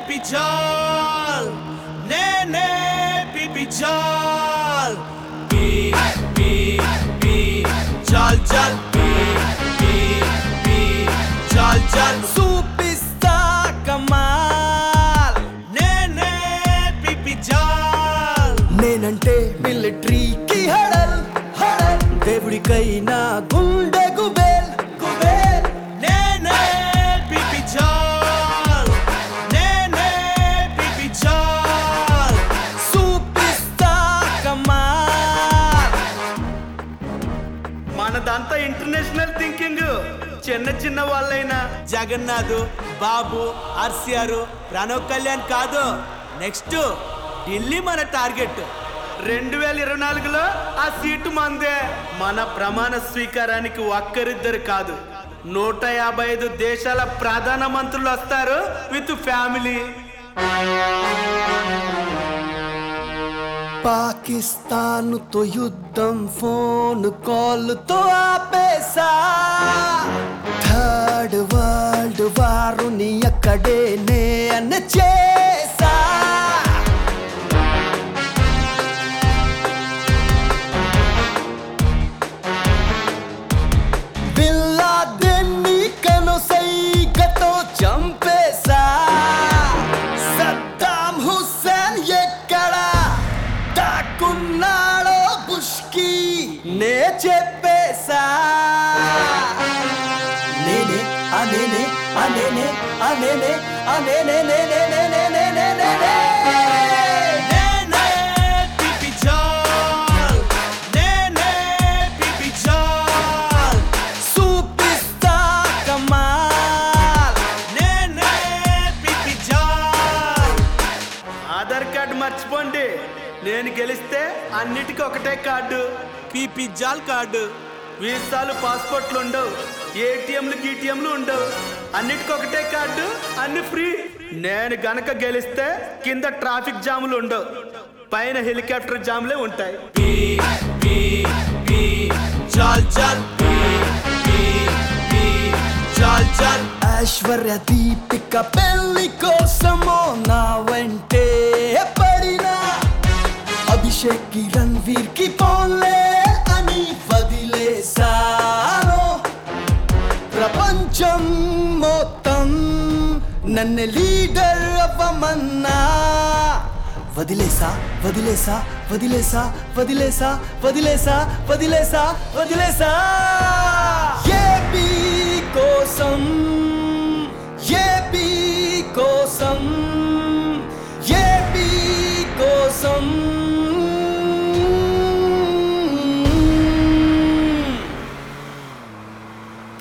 PP చాల్ నేనే PP చాల్ పి పి పి చాల్ చాల్ పి పి పి చాల్ చాల్ చూపిస్తా కమాల్ నేనే పిపి చాల్ నేనంటే మిలిటరీకి హడల్ హడల్ దేవుడికైనా గుండె గుబేల్ గుబేల్ నేనే పిపి చాల్ నేనే పిపి చాల్ చూపిస్తా కమాల్ మనదంతా ఇంటర్నేషనల్ థింకింగ్ చిన్న చిన్న వాళ్ళైనా జగన్నాథ్ బాబు ఆర్సిఆర్ ప్రణవ్ కళ్యాణ్ కాదు నెక్స్ట్ ఢిల్లీ మన టార్గెట్ రెండు వేల ఇరవై నాలుగులో ఆ సీటు మందే మన ప్రమాణ స్వీకారానికి ఒక్కరిద్దరు కాదు నూట యాభై ఐదు దేశాల ప్రధాన మంత్రులు వస్తారు విత్ ఫ్యామిలీ పాకిస్తాన్తో యుద్ధం ఫోన్ కాల్తో ఆపేసా థర్డ్ వరల్డ్ వారుని అక్కడే నేను చేసా బిల్లాదెన్ని కనుసైగతో చంపేసా సద్దాం హుస్సేన్ ఎక్కడ దాక్కున్నాడో బుష్కి నే చెప్పేసా నేనే ఆ నేనే ఆ నేనే ఆ నేనే ఆ నేనే నేనే నేనే నేనే నేనే నేనే పిపి చాల్ నేనే పిపి చాల్ చూపిస్తా కమాల్ నేనే పిపి చాల్ ఆధార్ కార్డు మర్చిపోండి నేను గెలిస్తే అన్నిటికీ ఒకటే కార్డు పిపి జాల్ కార్డు వీసాలు పాస్పోర్ట్లు ఉండవు ఏటీఎంలు గీటీఎంలు ఉండవు అన్నిటికీ ఒకటే కార్డు అన్ని ఫ్రీ నేను గనక గెలిస్తే కింద ట్రాఫిక్ జాములు ఉండవు పైన హెలికాప్టర్ జాములే ఉంటాయి పి పి పి చాల్ చాల్ పి పి పి చాల్ చాల్ ఐశ్వర్య దీపిక పెళ్లి కోసమో నా వెంటే పడినా అభిషేక్ కి రణ్వీర్ కి పోన్లే అని వదిలేసాను ప్రపంచం మొత్తం నన్ను లీడర్ అవ్వమన్నా వదిలేసా వదిలేసా వదిలేసా వదిలేసా వదిలేసా వదిలేసా వదిలేసా